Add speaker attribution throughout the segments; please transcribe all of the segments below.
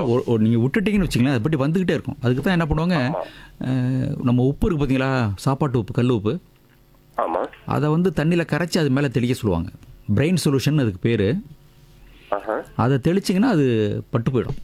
Speaker 1: ஒரு- ஒரு நீங்கள் விட்டுட்டீங்கன்னு வச்சுங்களேன் அது பற்றி வந்துக்கிட்டே இருக்கும் அதுக்கு தான் என்ன பண்ணுவாங்க அஹ், நம்ம உப்பு இருக்குது பார்த்தீங்களா சாப்பாட்டு உப்பு கல் உப்பு
Speaker 2: ஆமா
Speaker 1: அதை வந்து தண்ணியில் கரைச்சி அது மேலே தெளிக்க சொல்லுவாங்க பிரெயின் சொல்யூஷன் அதுக்கு பேர்
Speaker 2: ஆஹா.
Speaker 1: அதை தெளிச்சிங்கன்னா அது பட்டு போயிடும்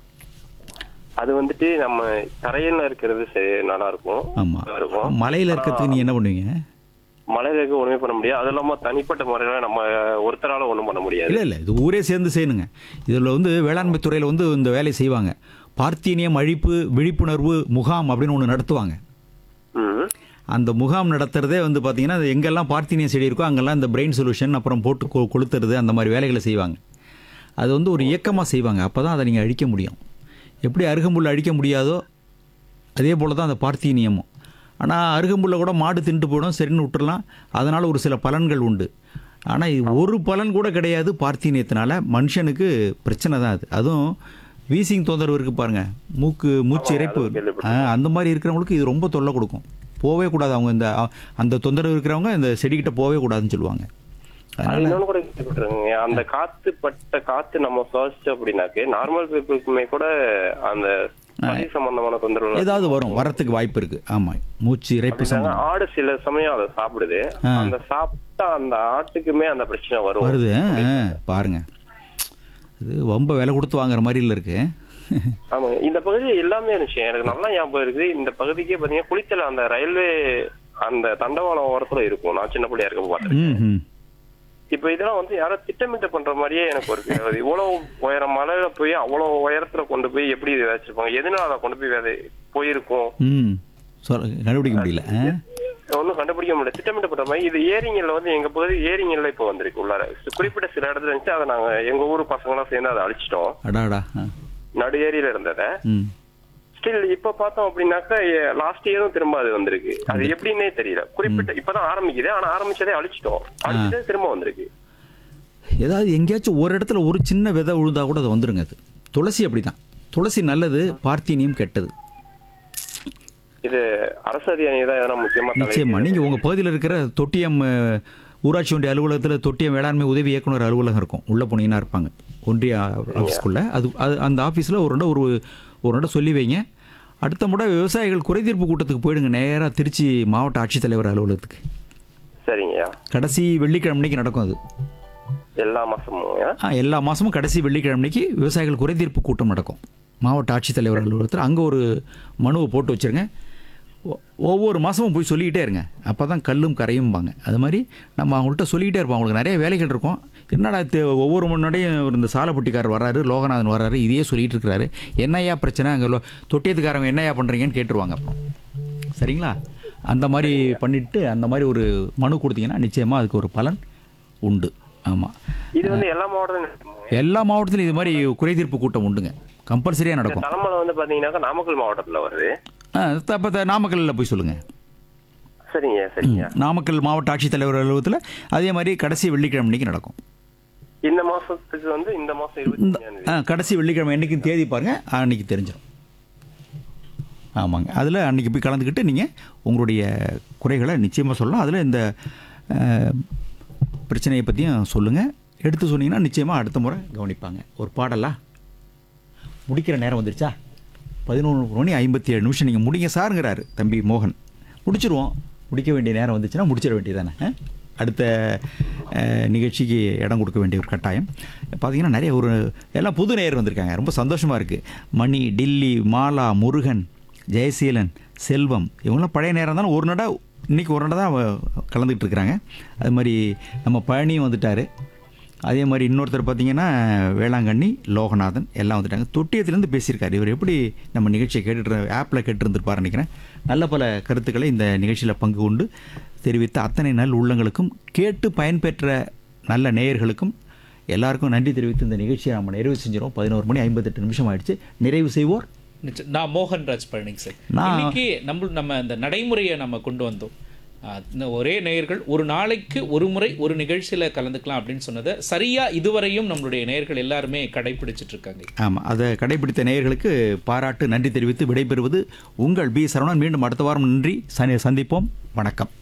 Speaker 2: அது வந்துட்டு நம்ம தரையில இருக்கிறது சரி நல்லா இருக்கும்
Speaker 1: ஆமாம்
Speaker 2: இருக்கும்
Speaker 1: மலையில் இருக்கிறதுக்கு நீ என்ன பண்ணுவீங்க
Speaker 2: மலையில இருக்க ஒண்ணுமே பண்ண முடியாது அது இல்லாம தனிப்பட்ட முறையில நம்ம ஒருத்தரால ஒண்ணும் பண்ண முடியாது
Speaker 1: இல்லை இல்லை இது ஊரே சேர்ந்து செய்யணுங்க இதில் வந்து வேளாண்மை துறையில் வந்து இந்த வேலையை செய்வாங்க பார்த்தீனியம் அழிப்பு விழிப்புணர்வு முகாம் அப்படின்னு ஒன்று நடத்துவாங்க
Speaker 2: ம்
Speaker 1: அந்த முகாம் நடத்துறதே வந்து பார்த்தீங்கன்னா அது எங்கெல்லாம் பார்த்தீனியம் செடி இருக்கோ அங்கெல்லாம் இந்த பிரெயின் சொல்யூஷன் அப்புறம் போட்டு கொ- கொளுத்துறது அந்த மாதிரி வேலைகளை செய்வாங்க அது வந்து ஒரு இயக்கமாக செய்வாங்க அப்போ தான் அதை நீங்கள் அழிக்க முடியும் எப்படி அருகம்புல் அழிக்க முடியாதோ அதே போல் தான் அந்த பார்த்தீனியமும் ஆனால் அருகம்புல்லை கூட மாடு தின்ட்டு போயிடும் சரின்னு விட்டுறலாம் அதனால் ஒரு சில பலன்கள் உண்டு ஆனால் இது ஒரு பலன் கூட கிடையாது பார்த்தீனியத்தினால மனுஷனுக்கு பிரச்சனை தான் அது அதுவும் வீசிங் தொந்தரவு இருக்குது பாருங்கள் மூக்கு மூச்சு இறைப்பு ஆ, அந்த மாதிரி இருக்கிறவங்களுக்கு இது ரொம்ப தொல்லை கொடுக்கும் போகவே கூடாது அவங்க இந்த அ- அந்த தொந்தரவு இருக்கிறவங்க இந்த செடிக்கிட்ட போகவே கூடாதுன்னு சொல்லுவாங்க
Speaker 2: அது இன்னொன்னு கூட கேள்விப்பட்டிருக்கேங்க அந்த காத்து பட்ட காத்து நம்ம சுவாசிச்சோம் அப்படின்னாக்க நார்மல் பீப்புளுக்குமே கூட அந்த சளி சம்பந்தமான தொந்தரவு
Speaker 1: ஏதாவது வரும் வரத்துக்கு வாய்ப்பு இருக்குது ஆமாம் மூச்சு இறைப்பு சம்பந்தம்
Speaker 2: ஆடு சில சமயம் அதை சாப்பிடுது அந்த சாப்பிட்டா அந்த ஆட்டுக்குமே அந்த பிரச்சனை வரும்
Speaker 1: வருது ஆ, பாருங்க இது ரொம்ப விலை கொடுத்து வாங்குற மாதிரி இல்லை இருக்கு
Speaker 2: ஆமா இந்த பகுதி எல்லாமே இருந்துச்சு எனக்கு நல்லா ஞாபகம் இருக்குது இந்த பகுதிக்கே பாத்தீங்கன்னா குளித்தல அந்த ரயில்வே அந்த தண்டவாளம் ஓரத்துல இருக்கும் நான் சின்ன பிள்ளையா இருக்க பார்த்தேன்
Speaker 1: ம் ம்
Speaker 2: இப்ப இதெல்லாம் வந்து யாரோ திட்டமிட்டு பண்ற மாதிரியே எனக்கு ஒரு feel ஆகுது. இவ்வளவு உயரம் மலையில போய் அவ்வளவு உயரத்துல கொண்டு போய் எப்படி இதை வச்சிருப்பாங்க எதனால அதை கொண்டு போய் விதை போயிருக்கும்
Speaker 1: ம் சொல் கண்டுபிடிக்க முடியல ஆ?
Speaker 2: ஒன்றும் கண்டுபிடிக்க முடியல திட்டமிட்டு பண்ற மாதிரி இது ஏரிங்கல்ல வந்து எங்க பகுதி ஏரிங்கல்ல இப்ப வந்திருக்கு உள்ளார குறிப்பிட்ட சில இடத்துல இருந்துச்சு அதை நாங்க எங்க ஊர் பசங்க எல்லாம் சேர்ந்து அதை அழிச்சிட்டோம்
Speaker 1: அடாடா ஆ.
Speaker 2: நடு ஏரியில இருந்ததை
Speaker 1: ம்
Speaker 2: ஸ்டில் இப்ப பார்த்தோம் அப்படின்னாக்கா லாஸ்ட் இயரும் திரும்ப அது வந்திருக்கு அது எப்படின்னே தெரியல குறிப்பிட்ட இப்பதான் ஆரம்பிக்குது ஆனா ஆரம்பிச்சதே அழிச்சிட்டோம் அழிச்சதே திரும்ப வந்திருக்கு
Speaker 1: ஏதாவது எங்கேயாச்சும் ஒரு இடத்துல ஒரு சின்ன விதை விழுந்தா கூட அது வந்துருங்க அது துளசி அப்படி தான் துளசி நல்லது பார்த்தீனியம் கெட்டது
Speaker 2: இது அரசு அதிகாரி தான் எதனா முக்கியமா தலை-
Speaker 1: நிச்சயமா நீங்கள் உங்கள் பகுதியில் இருக்கிற தொட்டியம் அஹ், ஊராட்சி ஒன்றிய அலுவலகத்தில் தொட்டியம் வேளாண்மை உதவி இயக்குனர் அலுவலகம் இருக்கும் உள்ளே போனீங்கன்னா இருப்பாங்க ஒன்றிய ஆஃபீஸ்க்குள்ளே அது அது அந்த ஆஃபீஸில் ஒரு இடம் ஒரு ஒரு இடம் சொல்லி வைங்க அடுத்த முறை விவசாயிகள் குறைதீர்ப்பு கூட்டத்துக்கு போயிடுங்க நேராக திருச்சி மாவட்ட ஆட்சித்தலைவர் அலுவலகத்துக்கு
Speaker 2: சரிங்கய்யா
Speaker 1: கடைசி வெள்ளிக்கிழமைக்கு நடக்கும் அது
Speaker 2: எல்லா மாசமும்
Speaker 1: ஆ, எல்லா மாதமும் கடைசி வெள்ளிக்கிழமைக்கு விவசாயிகள் குறைதீர்ப்பு கூட்டம் நடக்கும் மாவட்ட ஆட்சித்தலைவர் அலுவலகத்தில் அங்கே ஒரு மனுவை போட்டு வச்சுருங்க ஒ- ஒவ்வொரு மாதமும் போய் சொல்லிக்கிட்டே இருங்க அப்போ தான் கல்லும் கரையும்பாங்க அது மாதிரி நம்ம அவங்கள்ட்ட சொல்லிக்கிட்டே இருப்போம் அவங்களுக்கு நிறைய வேலைகள் இருக்கும் என்னடா இது ஒவ்வொரு முன்னாடியும் இந்த சாலப்பட்டிக்காரர் வராரு லோகநாதன் வராரு இதையே சொல்லிட்டு இருக்கிறாரு என்னையா பிரச்சனை அங்கே லோ தொட்டியத்துக்காரங்க என்னையா பண்ணுறீங்கன்னு கேட்டுருவாங்க அப்புறம் சரிங்களா அந்த மாதிரி பண்ணிவிட்டு அந்த மாதிரி ஒரு மனு கொடுத்தீங்கன்னா நிச்சயமாக அதுக்கு ஒரு பலன் உண்டு ஆமாம்
Speaker 2: இது வந்து எல்லா மாவட்டத்திலும்
Speaker 1: எல்லா மாவட்டத்திலும் இது மாதிரி குறைதீர்ப்பு கூட்டம் உண்டுங்க கம்பல்சரியாக நடக்கும்
Speaker 2: தலைமலை வந்து பாத்தீங்கன்னாக்கா நாமக்கல் மாவட்டத்துல வருது
Speaker 1: அப்போ நாமக்கல்லில் போய் சொல்லுங்கள்
Speaker 2: சரிங்க சரிங்க
Speaker 1: நாமக்கல் மாவட்ட ஆட்சித்தலைவர் அலுவலகத்தில் அதே மாதிரி கடைசி வெள்ளிக்கிழமை அன்னைக்கு நடக்கும்
Speaker 2: இந்த மாசத்துக்கு வந்து இந்த மாசம் இருபத்தி
Speaker 1: இந்த
Speaker 2: அஞ்சாம் தேதி
Speaker 1: ஆ, கடைசி வெள்ளிக்கிழமை என்னைக்கு தேதி பாருங்கள் அன்னைக்கு தெரிஞ்சிடும் ஆமாங்க அதில் அன்னைக்கு போய் கலந்துக்கிட்டு நீங்கள் உங்களுடைய குறைகளை நிச்சயமாக சொல்லலாம் அதில் இந்த அஹ், பிரச்சனையை பற்றியும் சொல்லுங்கள் எடுத்து சொன்னீங்கன்னா நிச்சயமாக அடுத்த முறை கவனிப்பாங்க ஒரு பாடலா முடிக்கிற நேரம் வந்துருச்சா பதினொன்று மணி ஐம்பத்தி ஏழு நிமிஷம் நீங்கள் முடிங்க சாருங்கிறாரு தம்பி மோகன் முடிச்சிருவோம் முடிக்க வேண்டிய நேரம் வந்துச்சுன்னா முடிச்சிட வேண்டியதானே ஆ? அடுத்த அஹ், நிகழ்ச்சிக்கு இடம் கொடுக்க வேண்டிய ஒரு கட்டாயம் பார்த்தீங்கன்னா நிறைய ஒரு எல்லாம் புது நேயர் வந்திருக்காங்க ரொம்ப சந்தோஷமாக இருக்குது மணி டில்லி மாலா முருகன் ஜெயசீலன் செல்வம் இவங்களாம் பழைய நேரம் தானே ஒரு நட இன்னைக்கு ஒரு நட தான் அவ- கலந்துக்கிட்டு இருக்கிறாங்க அது மாதிரி நம்ம பழனியும் வந்துட்டார் அதே மாதிரி இன்னொருத்தர் பார்த்தீங்கன்னா வேளாங்கண்ணி லோகநாதன் எல்லாம் வந்துட்டாங்க தொட்டியத்துலேருந்து பேசியிருக்காரு இவர் எப்படி நம்ம நிகழ்ச்சியை கேட்டுட்டு ஆப்பில் கேட்டுருந்துருப்பார் நினைக்கிறேன் நல்ல பல கருத்துக்களை இந்த நிகழ்ச்சியில் பங்கு கொண்டு தெரிவித்த அத்தனை நல் உள்ளங்களுக்கும் கேட்டு பயன்பெற்ற நல்ல நேயர்களுக்கும் எல்லாருக்கும் நன்றி தெரிவித்து இந்த நிகழ்ச்சியை நம்ம நிறைவு செஞ்சிடும் பதினோரு மணி ஐம்பத்தெட்டு நிமிஷம் ஆயிடுச்சு நிறைவு செய்வோர்
Speaker 3: நிச்சயம். நான் மோகன்ராஜ் பழனிங்க சார்
Speaker 1: நான்-
Speaker 3: இன்னைக்கு நம்ம நம்ம அந்த நடைமுறையை நம்ம கொண்டு வந்தோம் ஆ, இந்த ஒரே நேயர்கள் ஒரு நாளைக்கு ஒரு முறை ஒரு நிகழ்ச்சியில கலந்துக்கலாம் அப்படின்னு சொன்னதை சரியா இதுவரையும் நம்மளுடைய நேயர்கள் எல்லாருமே கடைபிடிச்சிட்டு இருக்காங்க
Speaker 1: ஆமாம் அதை கடைபிடித்த நேயர்களுக்கு பாராட்டு நன்றி தெரிவித்து விடைபெறுவது உங்கள் பி சரவணன் மீண்டும் அடுத்த வாரம் நன்றி சந்திப்போம் வணக்கம்